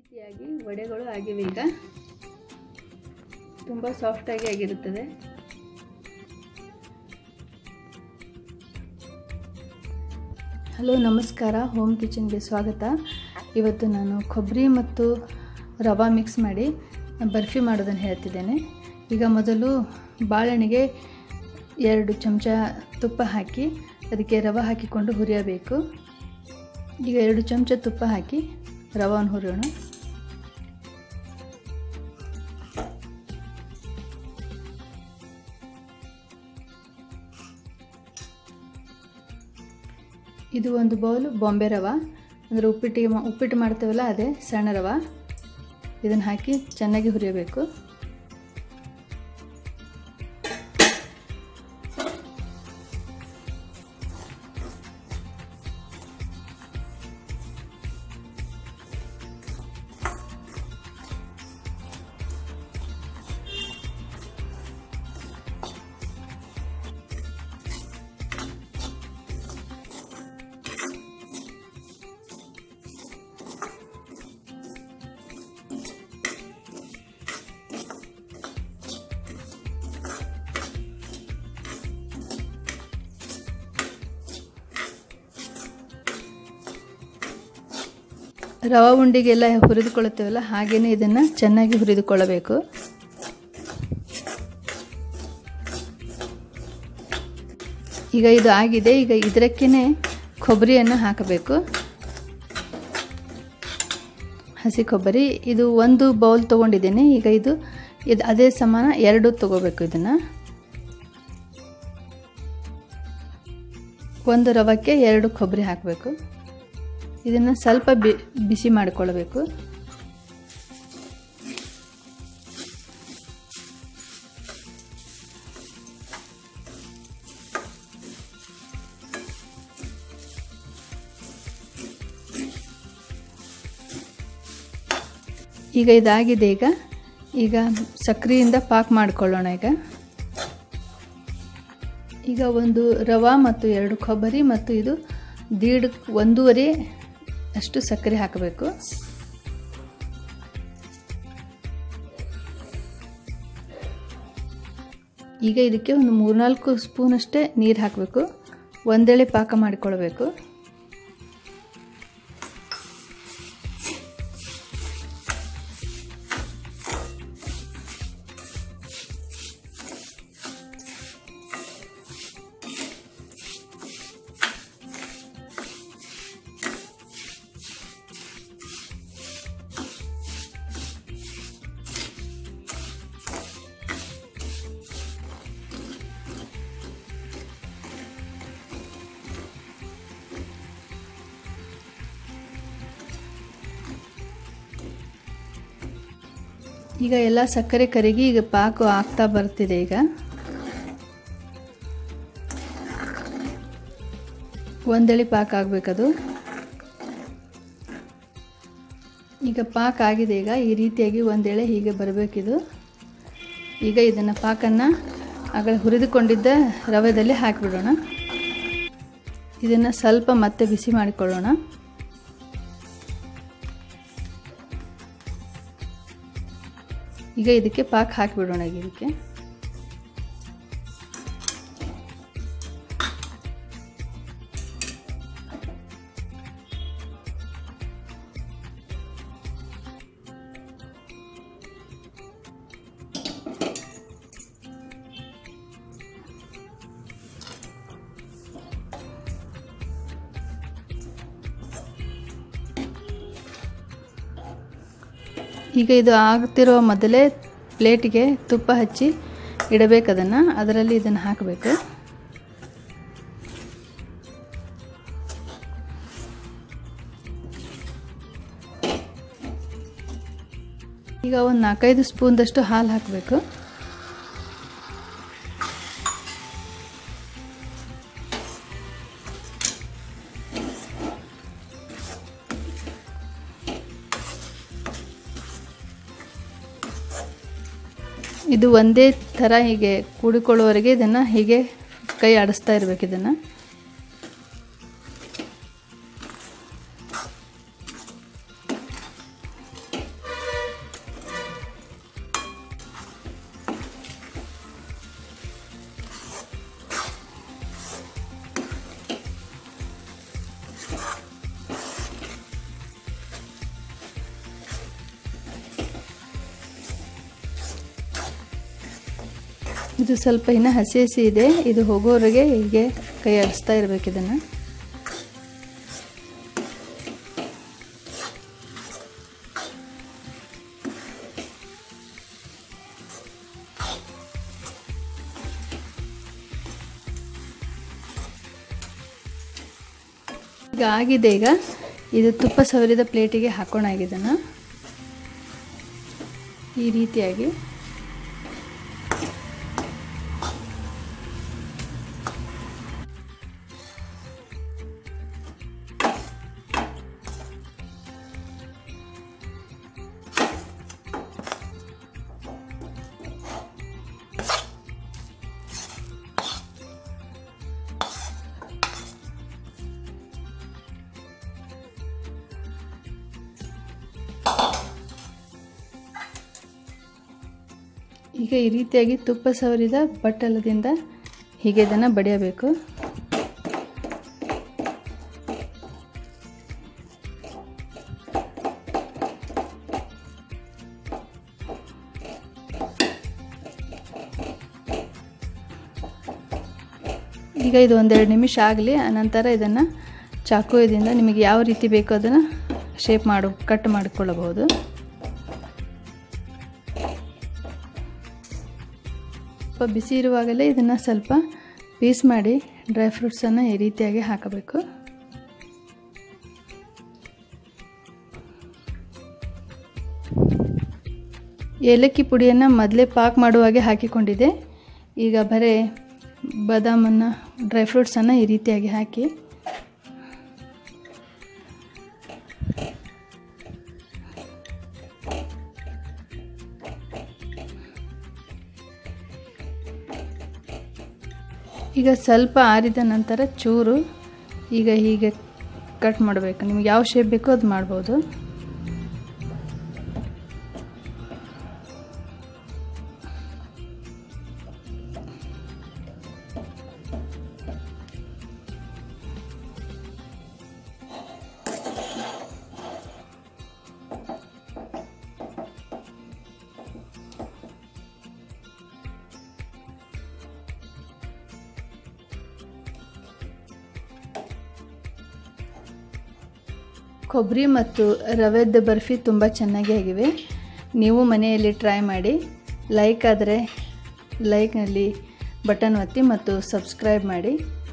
ರೀತಿಯಾಗಿ ವಡೆಗಳು ಆಗಿವೆ ಈಗ ತುಂಬ ಸಾಫ್ಟಾಗಿ ಆಗಿರುತ್ತದೆ ಹಲೋ ನಮಸ್ಕಾರ ಹೋಮ್ ಕಿಚನ್ಗೆ ಸ್ವಾಗತ ಇವತ್ತು ನಾನು ಕೊಬ್ಬರಿ ಮತ್ತು ರವಾ ಮಿಕ್ಸ್ ಮಾಡಿ ಬರ್ಫಿ ಮಾಡೋದನ್ನು ಹೇಳ್ತಿದ್ದೇನೆ ಈಗ ಮೊದಲು ಬಾಳೆಹಣ್ಣಿಗೆ ಎರಡು ಚಮಚ ತುಪ್ಪ ಹಾಕಿ ಅದಕ್ಕೆ ರವೆ ಹಾಕಿಕೊಂಡು ಹುರಿಯಬೇಕು ಈಗ ಎರಡು ಚಮಚ ತುಪ್ಪ ಹಾಕಿ ರವಾವನ್ನು ಹುರಿಯೋಣ ಇದು ಒಂದು ಬೌಲ್ ಬಾಂಬೆ ರವೆ ಅಂದರೆ ಉಪ್ಪಿಟ್ಟಿಗೆ ಮಾ ಉಪ್ಪಿಟ್ಟು ಮಾಡ್ತೇವಲ್ಲ ಅದೇ ಸಣ್ಣ ರವೆ ಇದನ್ನು ಹಾಕಿ ಚೆನ್ನಾಗಿ ಹುರಿಯಬೇಕು ರವೆ ಉಂಡಿಗೆಲ್ಲ ಹುರಿದುಕೊಳ್ಳುತ್ತೇವಲ್ಲ ಹಾಗೆಯೇ ಇದನ್ನು ಚೆನ್ನಾಗಿ ಹುರಿದುಕೊಳ್ಳಬೇಕು ಈಗ ಇದು ಆಗಿದೆ ಈಗ ಇದರಕ್ಕೇ ಕೊಬ್ಬರಿಯನ್ನು ಹಾಕಬೇಕು ಹಸಿ ಕೊಬ್ಬರಿ ಇದು ಒಂದು ಬೌಲ್ ತೊಗೊಂಡಿದ್ದೇನೆ ಈಗ ಇದು ಇದು ಅದೇ ಸಮಾನ ಎರಡು ತೊಗೋಬೇಕು ಇದನ್ನು ಒಂದು ರವಕ್ಕೆ ಎರಡು ಕೊಬ್ಬರಿ ಹಾಕಬೇಕು ಇದನ್ನು ಸ್ವಲ್ಪ ಬಿ ಬಿಸಿ ಮಾಡಿಕೊಳ್ಳಬೇಕು ಈಗ ಇದಾಗಿದೆ ಈಗ ಈಗ ಸಕ್ಕರೆಯಿಂದ ಪಾಕ್ ಮಾಡಿಕೊಳ್ಳೋಣ ಈಗ ಈಗ ಒಂದು ರವೆ ಮತ್ತು ಎರಡು ಕೊಬ್ಬರಿ ಮತ್ತು ಇದು ದೀಡ್ ಒಂದೂವರೆ ಅಷ್ಟು ಸಕ್ಕರೆ ಹಾಕಬೇಕು ಈಗ ಇದಕ್ಕೆ ಒಂದು ಮೂರ್ನಾಲ್ಕು ಸ್ಪೂನಷ್ಟೇ ನೀರು ಹಾಕಬೇಕು ಒಂದೇಳೆ ಪಾಕ ಮಾಡಿಕೊಳ್ಬೇಕು ಈಗ ಎಲ್ಲ ಸಕ್ಕರೆ ಕರಗಿ ಈಗ ಪಾಕು ಆಗ್ತಾ ಬರ್ತಿದೆ ಈಗ ಒಂದೆಳಿ ಪಾಕ ಆಗಬೇಕದು ಈಗ ಪಾಕ ಆಗಿದೆ ಈಗ ಈ ರೀತಿಯಾಗಿ ಒಂದೆಳೆ ಹೀಗೆ ಬರಬೇಕಿದು ಈಗ ಇದನ್ನು ಪಾಕನ್ನು ಆಗಲೇ ಹುರಿದುಕೊಂಡಿದ್ದ ರವೆದಲ್ಲಿ ಹಾಕಿಬಿಡೋಣ ಇದನ್ನು ಸ್ವಲ್ಪ ಮತ್ತೆ ಬಿಸಿ ಮಾಡಿಕೊಳ್ಳೋಣ ಈಗ ಇದಕ್ಕೆ ಪಾಕ್ ಹಾಕಿಬಿಡೋಣ ಈಗ ಇದಕ್ಕೆ ಈಗ ಇದು ಆಗ್ತಿರುವ ಮೊದಲೇ ಪ್ಲೇಟಿಗೆ ತುಪ್ಪ ಹಚ್ಚಿ ಇಡಬೇಕು ಅದನ್ನು ಅದರಲ್ಲಿ ಇದನ್ನು ಹಾಕಬೇಕು ಈಗ ಒಂದು ನಾಲ್ಕೈದು ಸ್ಪೂನ್ದಷ್ಟು ಹಾಲು ಹಾಕಬೇಕು ಇದು ಒಂದೇ ಥರ ಹೀಗೆ ಕೂಡಿಕೊಳ್ಳುವವರೆಗೆ ಇದನ್ನು ಹೀಗೆ ಕೈ ಆಡಿಸ್ತಾ ಇರಬೇಕು ಇದನ್ನು ಇದು ಸ್ವಲ್ಪ ಇನ್ನು ಹಸಿ ಹಸಿ ಇದೆ ಇದು ಹೋಗೋವರೆಗೆ ಹೀಗೆ ಕೈ ಆಡಿಸ್ತಾ ಇರಬೇಕು ಇದನ್ನು ಈಗ ಆಗಿದೆ ಈಗ ಇದು ತುಪ್ಪ ಸವರಿದ ಪ್ಲೇಟಿಗೆ ಹಾಕೋಣ ಇದನ್ನು ಈ ರೀತಿಯಾಗಿ ಈಗ ಈ ರೀತಿಯಾಗಿ ತುಪ್ಪ ಸವರಿದ ಬಟ್ಟಲದಿಂದ ಹೀಗೆ ಇದನ್ನು ಬಡಿಯಬೇಕು ಈಗ ಇದು ಒಂದೆರಡು ನಿಮಿಷ ಆಗಲಿ ಅನಂತರ ಇದನ್ನು ಚಾಕುವಿದಿಂದ ನಿಮಗೆ ಯಾವ ರೀತಿ ಬೇಕೋ ಅದನ್ನು ಶೇಪ್ ಮಾಡು ಕಟ್ ಮಾಡಿಕೊಳ್ಳಬಹುದು ಸ್ವಲ್ಪ ಬಿಸಿ ಇರುವಾಗಲೇ ಇದನ್ನು ಸ್ವಲ್ಪ ಪೀಸ್ ಮಾಡಿ ಡ್ರೈ ಫ್ರೂಟ್ಸನ್ನು ಈ ರೀತಿಯಾಗಿ ಹಾಕಬೇಕು ಏಲಕ್ಕಿ ಪುಡಿಯನ್ನು ಮೊದಲೇ ಪಾಕ್ ಮಾಡುವಾಗೆ ಹಾಕಿಕೊಂಡಿದ್ದೆ ಈಗ ಬರೀ ಬಾದಾಮನ್ನು ಡ್ರೈ ಫ್ರೂಟ್ಸನ್ನು ಈ ರೀತಿಯಾಗಿ ಹಾಕಿ ಈಗ ಸ್ವಲ್ಪ ಆರಿದ ನಂತರ ಚೂರು ಈಗ ಹೀಗೆ ಕಟ್ ಮಾಡಬೇಕು ನಿಮ್ಗೆ ಯಾವ ಶೇಪ್ ಬೇಕೋ ಅದು ಮಾಡ್ಬೋದು ಕೊಬ್ಬರಿ ಮತ್ತು ರವೆದ ಬರ್ಫಿ ತುಂಬ ಚೆನ್ನಾಗಿ ಆಗಿವೆ ನೀವು ಮನೆಯಲ್ಲಿ ಟ್ರೈ ಮಾಡಿ ಲೈಕ್ ಆದರೆ ಲೈಕ್ನಲ್ಲಿ ಬಟನ್ ಒತ್ತಿ ಮತ್ತು ಸಬ್ಸ್ಕ್ರೈಬ್ ಮಾಡಿ